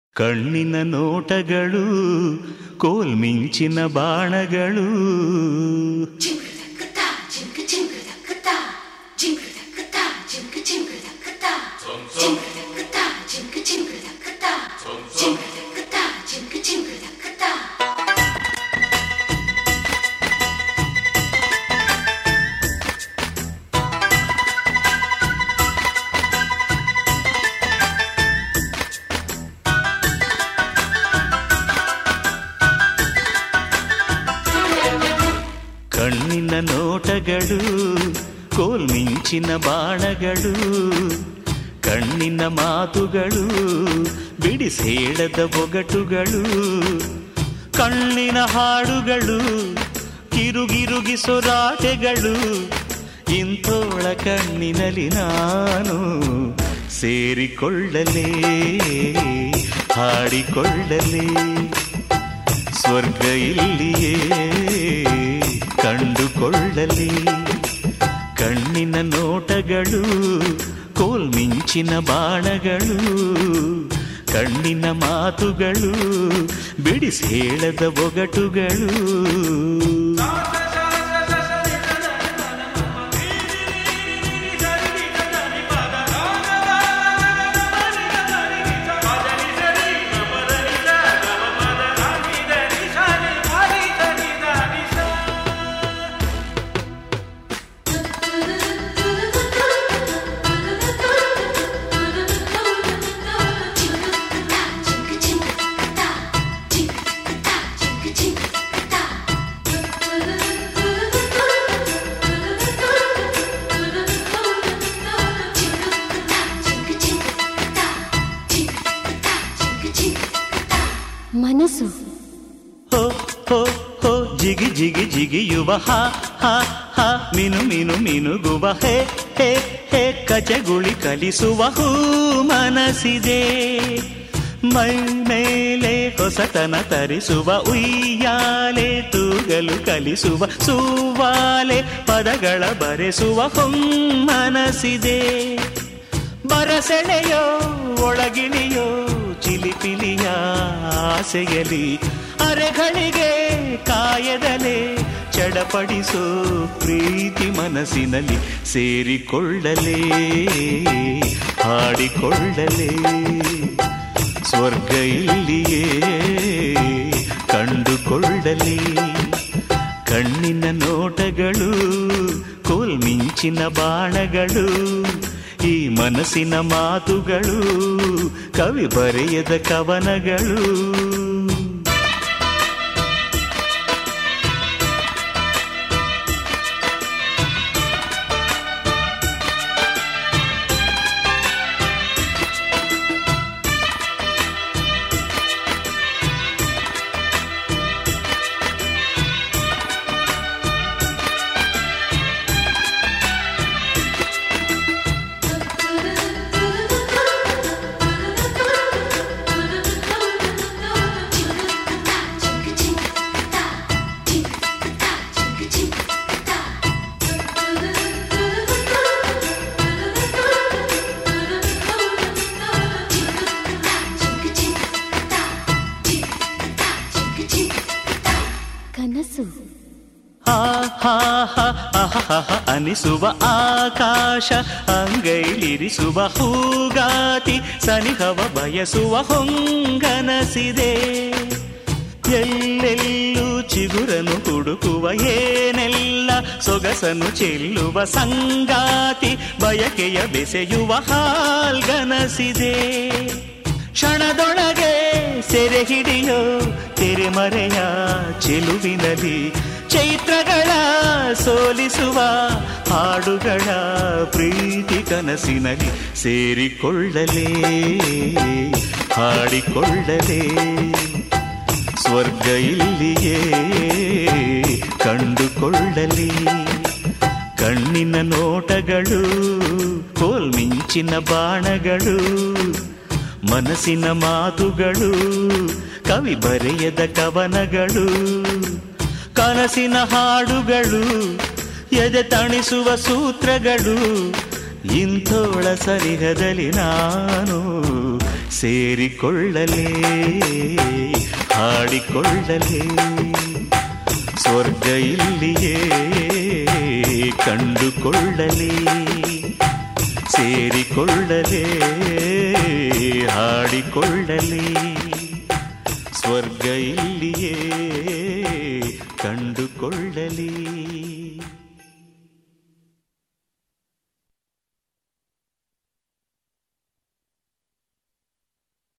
ಕಣ್ಣಿನ ನೋಟಗಳು ಕೋಲ್ಮಿಂಚಿನ ಬಾಣಗಳು 징그덕그다 징그 징그덕그다 징그덕그다 징그 징그덕그다 징그덕그다 징그 징그덕그다 징그덕그다 징그 징그덕그다 ಕಣ್ಣಿನ ನೋಟಗಳು ಕೋಲ್ಮಿಂಚಿನ ಬಾಣಗಳು ಕಣ್ಣಿನ ಮಾತುಗಳು ಬಿಡಿಸೇಳದ ಬೊಗಟುಗಳು ಕಣ್ಣಿನ ಹಾಡುಗಳು ಕಿರುಗಿರುಗಿ ಸೊರಾಟೆಗಳು ಇಂಥೋಳ ಕಣ್ಣಿನಲ್ಲಿ ನಾನು ಸೇರಿಕೊಳ್ಳಲೇ ಹಾಡಿಕೊಳ್ಳಲೇ ಸ್ವರ್ಗ ಇಲ್ಲಿಯೇ ಕಂಡುಕೊಳ್ಳಲಿ ಕಣ್ಣಿನ ನೋಟಗಳು ಕೋಲ್ಮಿಂಚಿನ ಬಾಣಗಳು ಕಣ್ಣಿನ ಮಾತುಗಳು ಬಿಡಿಸಿ ಹೇಳದ ಬೊಗಟುಗಳು 징그덕그다 징그 징그덕그다 징그덕그다 징그 징그덕그다 징그덕그다 징그 징그덕그다 징그덕그다 징그 징그덕그다 ಮನಸ್ಸು ಹೋ ಹೋ ಹೋ ಜಿಗಿ ಜಿಗಿ ಜಿಗಿಯುವ ಹಾ ಹಾ ಹಾ ಮಿನು ಮಿನು ಮಿನುಗುವ ಹೇ ಹೇ ಹೇ ಕಚಗುಳಿ ಕಲಿಸುವ ಹೂ ಮನಸ್ಸಿದೆ ಮೈ ಮೇಲೆ ಹೊಸತನ ತರಿಸುವ ಉಯ್ಯಾಲೆ ತೂಗಲು ಕಲಿಸುವ ಸುವಾಲೆ ಪದಗಳ ಬರೆಸುವ ಹೊಮ್ಮನಸಿದೆ ಬರಸೆಳೆಯೋ ಒಳಗಿಳಿಯೋ ಚಿಲಿಪಿಲಿಯ ಆಸೆಯಲಿ ಅರೆಗಳಿಗೆ ಕಾಯದಲೆ ಚಡಪಡಿಸೋ ಪ್ರೀತಿ ಮನಸ್ಸಿನಲ್ಲಿ ಸೇರಿಕೊಳ್ಳಲೇ ಹಾಡಿಕೊಳ್ಳಲೇ ಸ್ವರ್ಗ ಇಲ್ಲಿಯೇ ಕಂಡುಕೊಳ್ಳಲಿ ಕಣ್ಣಿನ ನೋಟಗಳು ಕೋಲ್ಮಿಂಚಿನ ಬಾಣಗಳು ಈ ಮನಸ್ಸಿನ ಮಾತುಗಳು ಕವಿ ಬರೆಯದ ಕವನಗಳು 징그덕그다 징그 징그덕그다 징그덕그다 징그 징그덕그다 징그덕그다 징그 징그덕그다 징그덕그다 징그 징그덕그다 ಕನಸು ಹಾ ಹಾ ಹಾ ಅಹಹ ಅನಿಸುವ ಆಕಾಶ ಅಂಗೈಲಿರಿಸುವ ಹೂಗಾತಿ ಸನಿಹವ ಬಯಸುವ ಹೊಂಗನಸಿದೆ ಎಲ್ಲೆಲ್ಲೂ ಚಿಗುರನು ಹುಡುಕುವ ಏನೆಲ್ಲ ಸೊಗಸನು ಚೆಲ್ಲುವ ಸಂಗಾತಿ ಬಯಕೆಯ ಬೆಸೆಯುವ ಹಾಲ್ಗನಸಿದೆ ಕ್ಷಣದೊಳಗೆ ಸೆರೆ ಹಿಡಿಯೋ ತೆರೆಮರೆಯ ಚೆಲುವಿನಲ್ಲಿ ಚೈತ್ರಗಳ ಸೋಲಿಸುವ ಹಾಡುಗಳ ಪ್ರೀತಿ ಕನಸಿನಲ್ಲಿ ಸೇರಿಕೊಳ್ಳಲೇ ಹಾಡಿಕೊಳ್ಳಲೇ ಸ್ವರ್ಗ ಇಲ್ಲಿಯೇ ಕಂಡುಕೊಳ್ಳಲಿ ಕಣ್ಣಿನ ನೋಟಗಳು ಕೋಲ್ಮಿಂಚಿನ ಬಾಣಗಳು ಮನಸ್ಸಿನ ಮಾತುಗಳು ಕವಿ ಬರೆಯದ ಕವನಗಳು ಕನಸಿನ ಹಾಡುಗಳು ಎದೆ ತಣಿಸುವ ಸೂತ್ರಗಳು ಇಂಥೋಳ ಸರಿಹದಲ್ಲಿ ನಾನು ಸೇರಿಕೊಳ್ಳಲೇ ಹಾಡಿಕೊಳ್ಳಲೇ ಸ್ವರ್ಗ ಇಲ್ಲಿಯೇ ಕಂಡುಕೊಳ್ಳಲೇ ಸೇರಿಕೊಳ್ಳಲೇ ಹಾಡಿಕೊಳ್ಳಲೇ ಸ್ವರ್ಗ ಇಲ್ಲಿಯೇ ಕಂಡುಕೊಳ್ಳಲೇ